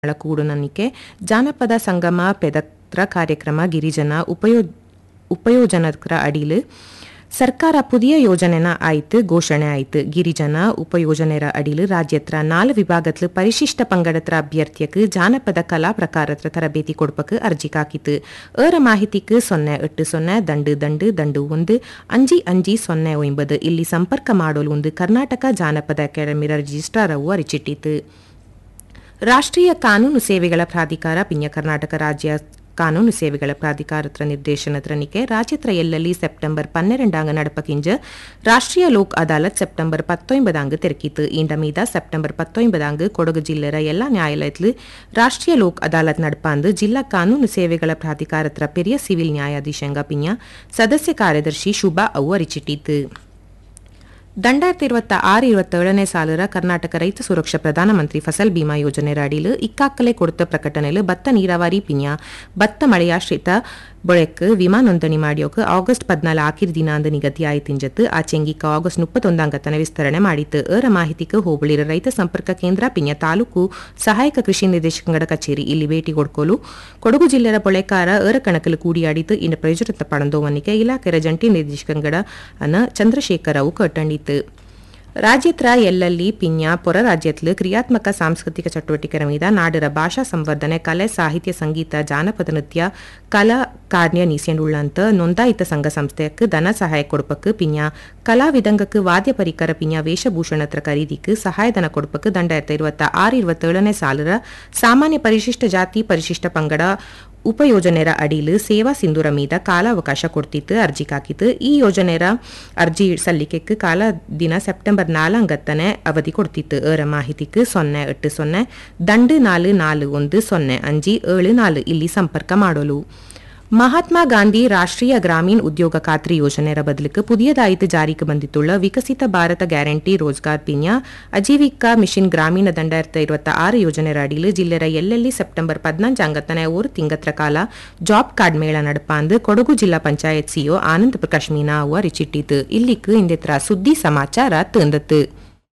ಕೂಡುನನಿಕೆ ಜಾನಪದ ಸಂಗಮ ಪೆದತ್ರ ಕಾರ್ಯಕ್ರಮ ಗಿರಿಜನ ಉಪಯೋ ಉಪಯೋಜನರ ಅಡಿಲು ಸರ್ಕಾರ புதிய யோஜனைன ஆயித்து ಘೋಷಣೆ ಆಯ್ತು ಗಿರಿಜನ ಉಪಯೋಜನೆರ ಅಡಿಲು ರಾಜ್ಯತ್ರ ನಾಲ್ ವಿಭಾಗತ್ಲು ಪರಿಶಿಷ್ಟ ಪಂಗಡತ್ರ ಅಭ್ಯರ್ಥಿಯಕ್ಕೆ ಜಾನಪದ ಕಲಾ ಪ್ರಕಾರತ್ರ ತರಬೇತಿ ಕೊಡ್ಪಕ್ಕೆ ಅರ್ಜಿ ಕಾಕಿತು ಏರ ಮಾಹಿತಿக்கு ಸೊನ್ನೆ ಎಟ್ಟು ಸೊನ್ನೆ ದಂಡು ದಂಡು ದಂಡು ಒಂದು ಅಂಜಿ ಅಂಜಿ ಸೊನ್ನೆ ಒಂಬದು ಇಲ್ಲಿ ಸಂಪರ್ಕ ಮಾಡೋಲು ಒಂದು ಕರ್ನಾಟಕ ಜಾನಪದ ಅಕಾಡೆಮಿರ ರಿಜಿಸ್ಟ್ರಾರ್ ಅವು ಅರಿಚಿಟ್ಟಿತು ರಾಷ್ಟ್ರೀಯ ಕಾನೂನು ಸೇವೆಗಳ ಪ್ರಾಧಿಕಾರ ಪಿಂಜ ಕರ್ನಾಟಕ ರಾಜ್ಯ ಕಾನೂನು ಸೇವೆಗಳ ಪ್ರಾಧಿಕಾರತ್ರ ನಿರ್ದೇಶನತ್ರನಿಕೆ ರಾಜ್ಯತ್ರ ಎಲ್ಲಲ್ಲಿ ಸೆಪ್ಟೆಂಬರ್ ಪನ್ನೆರಡಾಂಗ ನಡಪಕಿಂಜ ರಾಷ್ಟ್ರೀಯ ಲೋಕ್ ಅದಾಲತ್ ಸೆಪ್ಟೆಂಬರ್ ಪತ್ತೊಂಬದಾಂಗ್ ತೆರಕಿತು ಇಂಡ ಮೀದ ಸೆಪ್ಟೆಂಬರ್ ಪತ್ತೊಂಬದಾಂಗ್ ಕೊಡಗು ಜಿಲ್ಲೆರ ಎಲ್ಲಾ ನ್ಯಾಯಾಲಯತ್ಲು ರಾಷ್ಟ್ರೀಯ ಲೋಕ್ ಅದಾಲತ್ ನಡಪಾಂದು ಜಿಲ್ಲಾ ಕಾನೂನು ಸೇವೆಗಳ ಪ್ರಾಧಿಕಾರತ್ರ ಪೆರಿಯ ಸಿವಿಲ್ ನ್ಯಾಯಾಧೀಶಂಗ ಪಿಂಜ ಸದಸ್ಯ ಕಾರ್ಯದರ್ಶಿ ಶುಭಾ ಅವು ಅರಿಚಿಟ್ಟಿತು ದಂಡಾಯಿರത്തി ഇരുപത്തി ആറ് ഇരുപത്തേഴನೇ ಸಾಲರ ಕರ್ನಾಟಕ ರೈತ ಸುರಕ್ಷಾ ಪ್ರಧಾನಮಂತ್ರಿ ಫಸಲ್ ಬಿಮಾ ಯೋಜನೆ ಅಡಿಲು ಇಕ್ಕಾಕಲೆ ಕೊಡುತ್ತ ಪ್ರಕಟಣೆಲು ಭತ್ತ ನೀರಾವರಿ ಪಿನ್ಯ ಭತ್ತ ಮಳೆಯಾಶ್ರಿತ ಬೊಳೆಕ್ ವಿಮಾ ನೋಂದಣಿ ಮಾಡಿಯೋಕೆ ಆಗಸ್ಟ್ ಪದ್ನಾಲು ಆಕಿರ್ ದಿನಾಂದ ನಿಗದಿ ಆಯ್ತಿಂಜತ್ ಆಚೆಂಗಿಕ ಆಗಸ್ಟ್ ಮುಪ್ಪತ್ತೊಂದಾಂಗತನ ವಿಸ್ತರಣೆ ಮಾಡಿತ್ತು ಏರ ಮಾಹಿತಿಗೆ ಹೋಬಳಿರ ರೈತ ಸಂಪರ್ಕ ಕೇಂದ್ರ ಪಿನ್ಯ ತಾಲೂಕು ಸಹಾಯಕ ಕೃಷಿ ನಿರ್ದೇಶಕಂಗಡ ಕಚೇರಿ ಇಲ್ಲಿ ಭೇಟಿ ಕೊಡ್ಕೋಲು ಕೊಡಗು ಜಿಲ್ಲೆಯ ಬೊಳೆಕಾರ ಏರ ಕಣಕಲು ಕೂಡಿಯಾಡಿತು ಇನ್ನು ಪ್ರಯೋಜನ ಪಡಂದೋವನಿಗೆ ಇಲಾಖೆಯ ಜಂಟಿ ನಿರ್ದೇಶಕಂಗಡ ಅನ್ನ ಚಂದ್ರಶೇಖರ್ ಅವು ಕಟ್ಟಂಡಿತು ರಾಜ್ಯತ್ರ ಎಲ್ಲಲ್ಲಿ ಪಿನ್ಯ ಪೊರ ರಾಜ್ಯತ್ಲು ಕ್ರಿಯಾತ್ಮಕ ಸಾಂಸ್ಕೃತಿಕ ಚಟುವಟಿಕೆರ ಮೀದ ನಾಡರ ಭಾಷಾ ಸಂವರ್ಧನೆ ಕಲೆ ಸಾಹಿತ್ಯ ಸಂಗೀತ ಜಾನಪದ ನೃತ್ಯ ಕಲಾ ಕಾರ್ಯ ನೀಸೆಂಡುಳ್ಳಂತ ನೋಂದಾಯಿತ ಸಂಘ ಸಂಸ್ಥೆಯಕ್ಕೆ ಧನ ಸಹಾಯ ಕೊಡುಪಕ್ಕೆ ಪಿನ್ಯ ಕಲಾವಿದಂಗಕ್ಕೆ ವಾದ್ಯ ಪರಿಕರ ಪಿನ್ಯ ವೇಷಭೂಷಣತ್ರ ಖರೀದಿக்கு ಸಹಾಯಧನ ಕೊಡುಪಕ್ಕೆ ದಂಡಾಯಿರತ್ತ ಇರುವತ್ತ ಆರು ಇರುವತ್ತೇಳನೇ ಸಾಲರ ಸಾಮಾನ್ಯ ಪರಿಶಿಷ್ಟ ಜಾತಿ ಪರಿಶಿಷ್ಟ ಪಂಗಡ ಉಪಯೋಜನೆರ ಅಡಿಲು ಸೇವಾ ಸಿಂಧೂರ ಮೀದ ಕಾಲಾವಕಾಶ ಕೊಡ್ತಿತ್ತು ಅರ್ಜಿ ಕಾಕಿತ್ತು ಈ ಯೋಜನೆರ ಅರ್ಜಿ ಸಲ್ಲಿಕೆಕ್ಕೆ ಕಾಲ ದಿನ ಸೆಪ್ಟೆಂಬರ್ ನಾಲಂಗತ್ತನೆ ಅವಧಿ ಕೊಡ್ತಿತ್ತು ಏರ ಮಾಹಿತಿக்கு ಸೊನ್ನೆ ಎಟ್ಟು ಸೊನ್ನೆ ದಂಡು ನಾಲು ನಾಲು ಒಂದು ಸೊನ್ನೆ ಅಂಜಿ ಏಳು ನಾಲು ಇಲ್ಲಿ ಸಂಪರ್ಕ ಮಾಡೋಲು ಮಹಾತ್ಮ ಗಾಂಧಿ ರಾಷ್ಟ್ರೀಯ ಗ್ರಾಮೀಣ್ ಉದ್ಯೋಗ ಖಾತ್ರಿ ಯೋಜನೆರ ಬದಲಿಗೆ ಪುದಿಯದಾಯಿತು ಜಾರಿಗೆ ಬಂದಿತ್ತುಳ್ಳ ವಿಕಸಿತ ಭಾರತ ಗ್ಯಾರಂಟಿ ರೋಜ್ಗಾರ್ ಪಿನ್ಯ ಅಜೀವಿಕಾ ಮಿಷನ್ ಗ್ರಾಮೀಣ ದಂಡಾಯಿರತ್ತ ಇರುವತ್ತ ಆರು ಯೋಜನೆರ ಅಡಿಲು ಜಿಲ್ಲೆರ ಎಲ್ಲೆಲ್ಲಿ ಸೆಪ್ಟೆಂಬರ್ ಪದ್ನಾಂಜಾಂಗತ್ತನೆ ஒரு ತಿಂಗತ್ರ ಕಾಲ ಜಾಬ್ ಕಾರ್ಡ್ ಮೇಳ ನಡಪಾಂದು ಕೊಡಗು ಜಿಲ್ಲಾ ಪಂಚಾಯತ್ ಸಿಒ ಆನಂದ್ ಪ್ರಕಾಶ್ ಮೀನಾ ಅವು ಅರಿಚಿಟ್ಟಿತು ಇಲ್ಲಿக்கு ಇಂದೆತ್ರ ಸುದ್ದಿ ಸಮಾಚಾರ ತಂದತ್ತು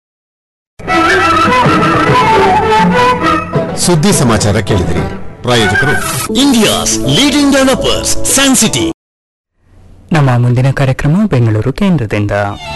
ಸುದ್ದಿ ಸಮಾಚಾರ ಕೇಳಿದಿರಿ ಪ್ರಾಯೋಜಕರು India's leading developers San City ನಮ್ಮ ಮುಂದಿನ ಕಾರ್ಯಕ್ರಮ ಬೆಂಗಳೂರು ಕೇಂದ್ರದಿಂದ